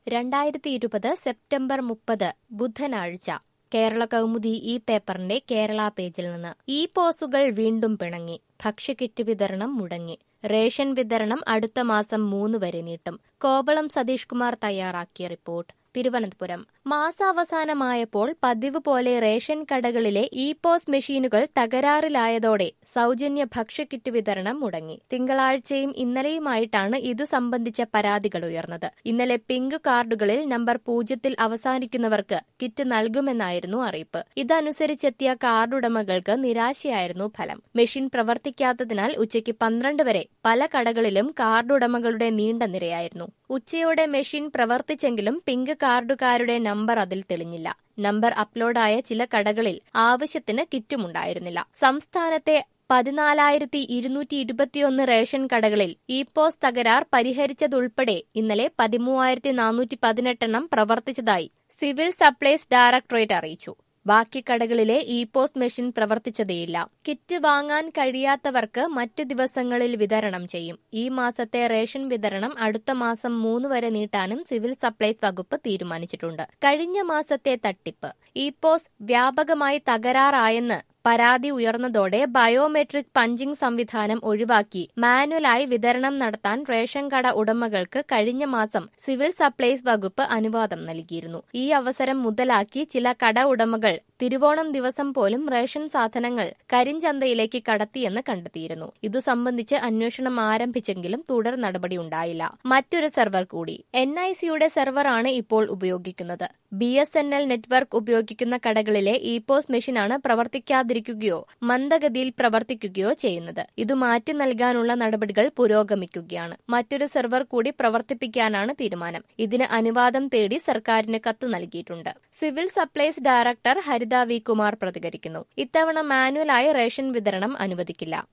രണ്ടായിരത്തി ഇരുപത് സെപ്റ്റംബർ മുപ്പത് ബുധനാഴ്ച കേരള കൗമുദി ഈ പേപ്പറിന്റെ കേരള പേജിൽ നിന്ന് ഈ പോസുകൾ വീണ്ടും പിണങ്ങി ഭക്ഷ്യക്കിറ്റ് വിതരണം മുടങ്ങി റേഷൻ വിതരണം അടുത്ത മാസം മൂന്ന് വരെ നീട്ടും കോവളം സതീഷ് കുമാർ തയ്യാറാക്കിയ റിപ്പോർട്ട് തിരുവനന്തപുരം മാസാവസാനമായപ്പോൾ പതിവ് പോലെ റേഷൻ കടകളിലെ ഇ പോസ് മെഷീനുകൾ തകരാറിലായതോടെ സൗജന്യ ഭക്ഷ്യക്കിറ്റ് വിതരണം മുടങ്ങി തിങ്കളാഴ്ചയും ഇന്നലെയുമായിട്ടാണ് ഇതു സംബന്ധിച്ച പരാതികൾ ഉയർന്നത് ഇന്നലെ പിങ്ക് കാർഡുകളിൽ നമ്പർ പൂജ്യത്തിൽ അവസാനിക്കുന്നവർക്ക് കിറ്റ് നൽകുമെന്നായിരുന്നു അറിയിപ്പ് ഇതനുസരിച്ചെത്തിയ കാർഡുടമകൾക്ക് നിരാശയായിരുന്നു ഫലം മെഷീൻ പ്രവർത്തിക്കാത്തതിനാൽ ഉച്ചയ്ക്ക് പന്ത്രണ്ട് വരെ പല കടകളിലും കാർഡുടമകളുടെ നീണ്ട നിരയായിരുന്നു ഉച്ചയോടെ മെഷീൻ പ്രവർത്തിച്ചെങ്കിലും പിങ്ക് കാർഡുകാരുടെ നമ്പർ അതിൽ തെളിഞ്ഞില്ല നമ്പർ അപ്ലോഡായ ചില കടകളിൽ ആവശ്യത്തിന് കിറ്റുമുണ്ടായിരുന്നില്ല സംസ്ഥാനത്തെ പതിനാലായിരത്തി ഇരുന്നൂറ്റി ഇരുപത്തിയൊന്ന് റേഷൻ കടകളിൽ ഇ പോസ് തകരാർ പരിഹരിച്ചതുൾപ്പെടെ ഇന്നലെ പതിമൂവായിരത്തി നാനൂറ്റി പതിനെട്ടെണ്ണം പ്രവർത്തിച്ചതായി സിവിൽ സപ്ലൈസ് ഡയറക്ടറേറ്റ് അറിയിച്ചു ബാക്കി കടകളിലെ ഇ പോസ്റ്റ് മെഷീൻ പ്രവർത്തിച്ചതേയില്ല കിറ്റ് വാങ്ങാൻ കഴിയാത്തവർക്ക് മറ്റു ദിവസങ്ങളിൽ വിതരണം ചെയ്യും ഈ മാസത്തെ റേഷൻ വിതരണം അടുത്ത മാസം മൂന്ന് വരെ നീട്ടാനും സിവിൽ സപ്ലൈസ് വകുപ്പ് തീരുമാനിച്ചിട്ടുണ്ട് കഴിഞ്ഞ മാസത്തെ തട്ടിപ്പ് ഇ പോസ് വ്യാപകമായി തകരാറായെന്ന് പരാതി ഉയർന്നതോടെ ബയോമെട്രിക് പഞ്ചിംഗ് സംവിധാനം ഒഴിവാക്കി മാനുവലായി വിതരണം നടത്താൻ റേഷൻ കട ഉടമകൾക്ക് കഴിഞ്ഞ മാസം സിവിൽ സപ്ലൈസ് വകുപ്പ് അനുവാദം നൽകിയിരുന്നു ഈ അവസരം മുതലാക്കി ചില കട ഉടമകൾ തിരുവോണം ദിവസം പോലും റേഷൻ സാധനങ്ങൾ കരിഞ്ചന്തയിലേക്ക് കടത്തിയെന്ന് കണ്ടെത്തിയിരുന്നു ഇതു സംബന്ധിച്ച് അന്വേഷണം ആരംഭിച്ചെങ്കിലും തുടർ നടപടി ഉണ്ടായില്ല മറ്റൊരു സെർവർ കൂടി എൻ ഐ സിയുടെ സെർവറാണ് ഇപ്പോൾ ഉപയോഗിക്കുന്നത് B S N L network ഉപയോഗിക്കുന്ന കടകളിലെ ഇ പോസ് മെഷീനാണ് പ്രവർത്തിക്കാതിരിക്കുകയോ മന്ദഗതിയിൽ പ്രവർത്തിക്കുകയോ ചെയ്യുന്നത് ഇത് മാറ്റി നൽകാനുള്ള നടപടികൾ പുരോഗമിക്കുകയാണ് മറ്റൊരു സെർവർ കൂടി പ്രവർത്തിപ്പിക്കാനാണ് തീരുമാനം ഇതിന് അനുവാദം തേടി സർക്കാരിന് കത്ത് നൽകിയിട്ടുണ്ട് civil supplies director Haritha V Kumar പ്രതികരിക്കുന്നു ഇത്തവണ മാനുവലായ റേഷൻ വിതരണം അനുവദിക്കില്ല